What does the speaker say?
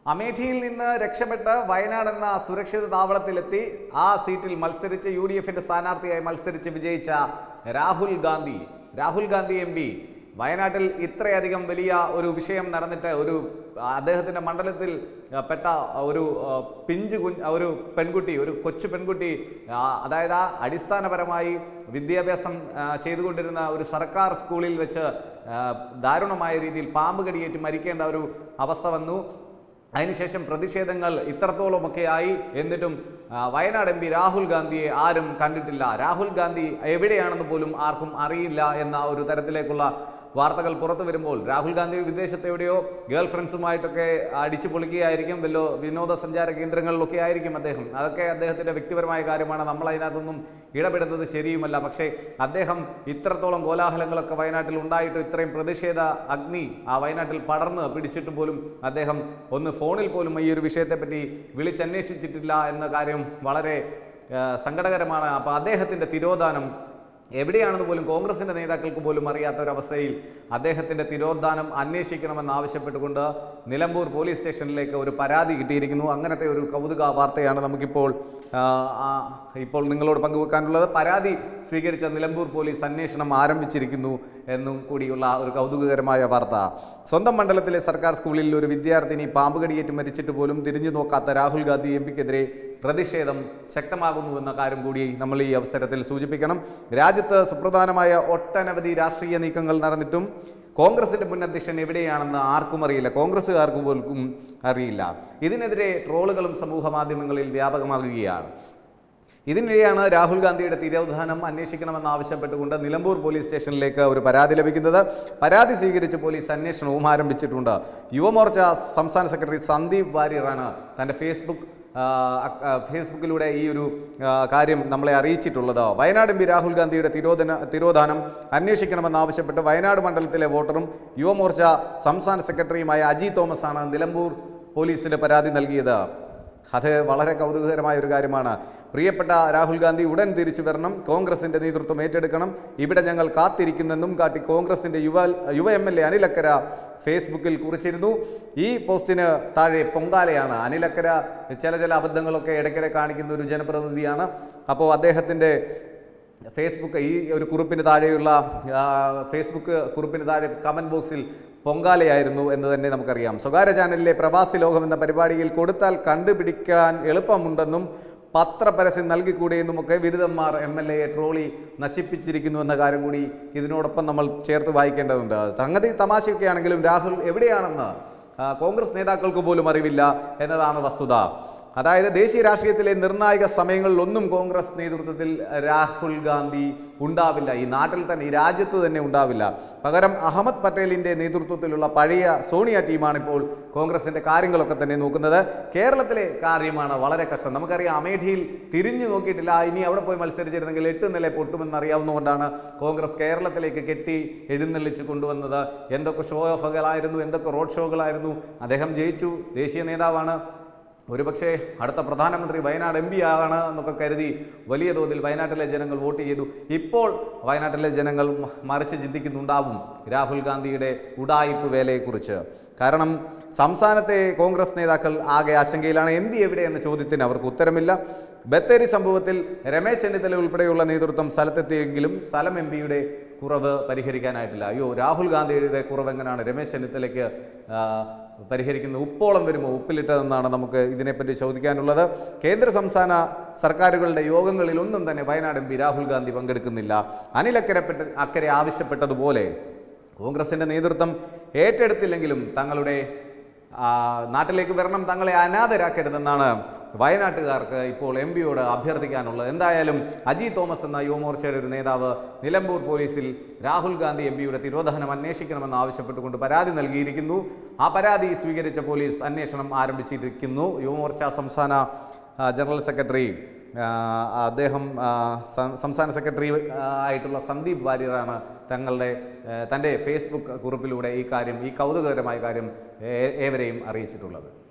അമേഠിയിൽ നിന്ന് രക്ഷപ്പെട്ട് വയനാട് എന്ന സുരക്ഷിത താവളത്തിലെത്തി ആ സീറ്റിൽ മത്സരിച്ച് യു ഡി എഫിന്റെ സ്ഥാനാർത്ഥിയായി മത്സരിച്ച് വിജയിച്ച രാഹുൽ ഗാന്ധി രാഹുൽ ഗാന്ധി എം പി വയനാട്ടിൽ ഇത്രയധികം വലിയ ഒരു വിഷയം നടന്നിട്ട് ഒരു അദ്ദേഹത്തിൻ്റെ മണ്ഡലത്തിൽ ആ, പെട്ട ഒരു ആ, പിഞ്ച് കുഞ്ഞ് ഒരു പെൺകുട്ടി ഒരു കൊച്ചു പെൺകുട്ടി ആ, അതായത് ആ അടിസ്ഥാനപരമായി വിദ്യാഭ്യാസം ആ, ചെയ്തുകൊണ്ടിരുന്ന ഒരു സർക്കാർ സ്കൂളിൽ വെച്ച് ആ, ദാരുണമായ രീതിയിൽ പാമ്പ് കടിയേറ്റ് മരിക്കേണ്ട ഒരു അവസ്ഥ വന്നു അതിനുശേഷം പ്രതിഷേധങ്ങൾ ഇത്രത്തോളമൊക്കെ ആയി എന്നിട്ടും ആ, വയനാട് എം പി രാഹുൽ ഗാന്ധിയെ ആരും കണ്ടിട്ടില്ല രാഹുൽ ഗാന്ധി എവിടെയാണെന്ന് പോലും ആർക്കും അറിയില്ല എന്ന ഒരു തരത്തിലേക്കുള്ള വാർത്തകൾ പുറത്തു വരുമ്പോൾ രാഹുൽ ഗാന്ധി വിദേശത്ത് എവിടെയോ ഗേൾ ഫ്രണ്ട്സുമായിട്ടൊക്കെ അടിച്ചു പൊളിക്കുകയായിരിക്കും വല്ലോ വിനോദസഞ്ചാര കേന്ദ്രങ്ങളിലൊക്കെ ആയിരിക്കും അദ്ദേഹം അതൊക്കെ അദ്ദേഹത്തിൻ്റെ വ്യക്തിപരമായ കാര്യമാണ് നമ്മൾ അതിനകത്തൊന്നും ഇടപെടുന്നത് ശരിയുമല്ല പക്ഷേ അദ്ദേഹം ഇത്രത്തോളം കോലാഹലങ്ങളൊക്കെ വയനാട്ടിൽ ഉണ്ടായിട്ട് ഇത്രയും പ്രതിഷേധ അഗ്നി ആ വയനാട്ടിൽ പടർന്ന് പിടിച്ചിട്ട് പോലും അദ്ദേഹം ഒന്ന് ഫോണിൽ പോലും ഈ ഒരു വിഷയത്തെപ്പറ്റി വിളിച്ചന്വേഷിച്ചിട്ടില്ല എന്ന കാര്യം വളരെ ആ, സങ്കടകരമാണ് അപ്പോൾ അദ്ദേഹത്തിൻ്റെ തിരോധാനം എവിടെയാണെന്ന് പോലും കോൺഗ്രസിൻ്റെ നേതാക്കൾക്ക് പോലും അറിയാത്ത ഒരവസ്ഥയിൽ അദ്ദേഹത്തിൻ്റെ തിരോധാനം അന്വേഷിക്കണമെന്ന് ആവശ്യപ്പെട്ടുകൊണ്ട് നിലമ്പൂർ പോലീസ് സ്റ്റേഷനിലേക്ക് ഒരു പരാതി കിട്ടിയിരിക്കുന്നു അങ്ങനത്തെ ഒരു കൗതുക വാർത്തയാണ് നമുക്കിപ്പോൾ ആ, ആ, ഇപ്പോൾ നിങ്ങളോട് പങ്കുവെക്കാനുള്ളത് പരാതി സ്വീകരിച്ച നിലമ്പൂർ പോലീസ് അന്വേഷണം ആരംഭിച്ചിരിക്കുന്നു എന്നും കൂടിയുള്ള ഒരു കൗതുകകരമായ വാർത്ത സ്വന്തം മണ്ഡലത്തിലെ സർക്കാർ സ്കൂളിൽ ഒരു വിദ്യാർത്ഥിനി പാമ്പ് കടിയേറ്റ് മരിച്ചിട്ട് പോലും തിരിഞ്ഞു നോക്കാത്ത രാഹുൽ ഗാന്ധി എം പിക്കെതിരെ പ്രതിഷേധം ശക്തമാകുന്നു എന്ന കാര്യം കൂടി നമ്മൾ ഈ അവസരത്തിൽ സൂചിപ്പിക്കണം രാജ്യത്ത് സുപ്രധാനമായ ഒട്ടനവധി രാഷ്ട്രീയ നീക്കങ്ങൾ നടന്നിട്ടും കോൺഗ്രസിന്റെ മുൻ അധ്യക്ഷൻ എവിടെയാണെന്ന് ആർക്കും അറിയില്ല കോൺഗ്രസ്സുകാർക്ക് പോലും അറിയില്ല ഇതിനെതിരെ ട്രോളുകളും സമൂഹ മാധ്യമങ്ങളിൽ വ്യാപകമാകുകയാണ് ഇതിനിടെയാണ് രാഹുൽ ഗാന്ധിയുടെ തിരോധാനം അന്വേഷിക്കണമെന്ന് ആവശ്യപ്പെട്ടുകൊണ്ട് നിലമ്പൂർ പോലീസ് സ്റ്റേഷനിലേക്ക് ഒരു പരാതി ലഭിക്കുന്നത് പരാതി സ്വീകരിച്ച് പോലീസ് അന്വേഷണവും ആരംഭിച്ചിട്ടുണ്ട് യുവമോർച്ച സംസ്ഥാന സെക്രട്ടറി സന്ദീപ് വാര്യറാണ് തൻ്റെ ഫേസ്ബുക്ക് ആ, അക്- ആ, ഫേസ്ബുക്കിലൂടെ ഈ ഒരു ആ, കാര്യം നമ്മളെ അറിയിച്ചിട്ടുള്ളത് വയനാട് എം പി രാഹുൽ ഗാന്ധിയുടെ തിരോധന തിരോധാനം അന്വേഷിക്കണമെന്നാവശ്യപ്പെട്ട് വയനാട് മണ്ഡലത്തിലെ വോട്ടറും യുവമോർച്ച സംസ്ഥാന സെക്രട്ടറിയുമായ അജി തോമസ് ആണ് നിലമ്പൂർ പോലീസിന് പരാതി നൽകിയത് അത് വളരെ കൗതുകകരമായ ഒരു കാര്യമാണ് പ്രിയപ്പെട്ട രാഹുൽ ഗാന്ധി ഉടൻ തിരിച്ചു വരണം കോൺഗ്രസിന്റെ നേതൃത്വം ഏറ്റെടുക്കണം ഇവിടെ ഞങ്ങൾ കാത്തിരിക്കുന്നെന്നും കാട്ടി കോൺഗ്രസിന്റെ യുവ യുവ എം എൽ എ അനിലക്കര ഫേസ്ബുക്കിൽ കുറിച്ചിരുന്നു ഈ പോസ്റ്റിന് താഴെ പൊങ്കാലയാണ് അനിലക്കര ചില ചില അബദ്ധങ്ങളൊക്കെ ഇടയ്ക്കിടെ കാണിക്കുന്ന ഒരു ജനപ്രതിനിധിയാണ് അപ്പോൾ അദ്ദേഹത്തിൻ്റെ ഫേസ്ബുക്ക് ഈ ഒരു കുറിപ്പിന് താഴെയുള്ള ആ, ഫേസ്ബുക്ക് കുറിപ്പിന് താഴെ കമൻറ്റ് ബോക്സിൽ പൊങ്കാലയായിരുന്നു എന്ന് തന്നെ നമുക്കറിയാം സ്വകാര്യ ചാനലിലെ പ്രവാസി ലോകം എന്ന പരിപാടിയിൽ കൊടുത്താൽ കണ്ടുപിടിക്കാൻ എളുപ്പമുണ്ടെന്നും പത്രപരസ്യം നൽകിക്കൂടെ എന്നുമൊക്കെ ബിരുദന്മാർ എം എൽ എയെ ട്രോളി നശിപ്പിച്ചിരിക്കുന്നു എന്ന കാര്യം കൂടി ഇതിനോടൊപ്പം നമ്മൾ ചേർത്ത് വായിക്കേണ്ടതുണ്ട് സംഗതി തമാശയൊക്കെ ആണെങ്കിലും രാഹുൽ എവിടെയാണെന്ന് ആ, കോൺഗ്രസ് നേതാക്കൾക്ക് പോലും അറിവില്ല എന്നതാണ് വസ്തുത അതായത് ദേശീയ രാഷ്ട്രീയത്തിലെ നിർണായക സമയങ്ങളിലൊന്നും കോൺഗ്രസ് നേതൃത്വത്തിൽ രാഹുൽ ഗാന്ധി ഉണ്ടാവില്ല ഈ നാട്ടിൽ തന്നെ ഈ രാജ്യത്ത് തന്നെ ഉണ്ടാവില്ല പകരം അഹമ്മദ് പട്ടേലിൻ്റെ നേതൃത്വത്തിലുള്ള പഴയ സോണിയ ടീമാണ് ഇപ്പോൾ കോൺഗ്രസിൻ്റെ കാര്യങ്ങളൊക്കെ തന്നെ നോക്കുന്നത് കേരളത്തിലെ കാര്യമാണ് വളരെ കഷ്ടം നമുക്കറിയാം അമേഠിയിൽ തിരിഞ്ഞു നോക്കിയിട്ടില്ല ഇനി അവിടെ പോയി മത്സരിച്ചിരുന്നെങ്കിൽ എട്ട് നില പൊട്ടുമെന്ന് അറിയാവുന്നതുകൊണ്ടാണ് കോൺഗ്രസ് കേരളത്തിലേക്ക് കെട്ടി എഴുന്നള്ളിച്ച് കൊണ്ടുവന്നത് എന്തൊക്കെ ഷോ ഓഫുകളായിരുന്നു എന്തൊക്കെ റോഡ് ഷോകളായിരുന്നു അദ്ദേഹം ജയിച്ചു ദേശീയ നേതാവാണ് ഒരുപക്ഷെ അടുത്ത പ്രധാനമന്ത്രി വയനാട് എം പി ആണ് എന്നൊക്കെ കരുതി വലിയ തോതിൽ വയനാട്ടിലെ ജനങ്ങൾ വോട്ട് ചെയ്തു ഇപ്പോൾ വയനാട്ടിലെ ജനങ്ങൾ മ- മറിച്ച് ചിന്തിക്കുന്നുണ്ടാവും രാഹുൽ ഗാന്ധിയുടെ ഉടായിപ്പ് വേലയെക്കുറിച്ച് കാരണം സംസ്ഥാനത്തെ കോൺഗ്രസ് നേതാക്കൾ ആകെ ആശങ്കയിലാണ് എം പി എവിടെ എന്ന ചോദ്യത്തിന് അവർക്ക് ഉത്തരമില്ല ബത്തേരി സംഭവത്തിൽ രമേശ് ചെന്നിത്തല ഉൾപ്പെടെയുള്ള നേതൃത്വം സ്ഥലത്തെത്തിയെങ്കിലും സ്ഥലം എം പിയുടെ കുറവ് പരിഹരിക്കാനായിട്ടില്ല അയ്യോ രാഹുൽ ഗാന്ധിയുടെ കുറവ് എങ്ങനെയാണ് രമേശ് ചെന്നിത്തലയ്ക്ക് ആ, പരിഹരിക്കുന്നത് ഉപ്പോളം വരുമോ ഉപ്പിലിട്ടതെന്നാണ് നമുക്ക് ഇതിനെപ്പറ്റി ചോദിക്കാനുള്ളത് കേന്ദ്ര സംസ്ഥാന സർക്കാരുകളുടെ യോഗങ്ങളിലൊന്നും തന്നെ വയനാട് എം പി രാഹുൽ ഗാന്ധി പങ്കെടുക്കുന്നില്ല അനിൽ അക്കരപ്പെട്ട അക്കരെ ആവശ്യപ്പെട്ടതുപോലെ കോൺഗ്രസിൻ്റെ നേതൃത്വം ഏറ്റെടുത്തില്ലെങ്കിലും തങ്ങളുടെ ആ, നാട്ടിലേക്ക് വരണം തങ്ങളെ അനാഥരാക്കരുതെന്നാണ് വയനാട്ടുകാർക്ക് ഇപ്പോൾ എം പിയോട് അഭ്യർത്ഥിക്കാനുള്ളത് എന്തായാലും അജി തോമസ് എന്ന യുവമോർച്ചയുടെ ഒരു നേതാവ് നിലമ്പൂർ പോലീസിൽ രാഹുൽ ഗാന്ധി എം പിയുടെ തിരോധാനം അന്വേഷിക്കണമെന്ന് ആവശ്യപ്പെട്ടുകൊണ്ട് പരാതി നൽകിയിരിക്കുന്നു ആ പരാതി സ്വീകരിച്ച പോലീസ് അന്വേഷണം ആരംഭിച്ചിരിക്കുന്നു യുവമോർച്ച സംസ്ഥാന ആ, ജനറൽ സെക്രട്ടറി ആ, അദ്ദേഹം ആ, സം- സംസ്ഥാന സെക്രട്ടറി ആ, ആയിട്ടുള്ള സന്ദീപ് വാര്യറാണ് തങ്ങളുടെ ആ, തൻ്റെ ഫേസ്ബുക്ക് കുറിപ്പിലൂടെ ഈ കാര്യം ഈ കൗതുകകരമായ കാര്യം ഏ- ഏവരെയും അറിയിച്ചിട്ടുള്ളത്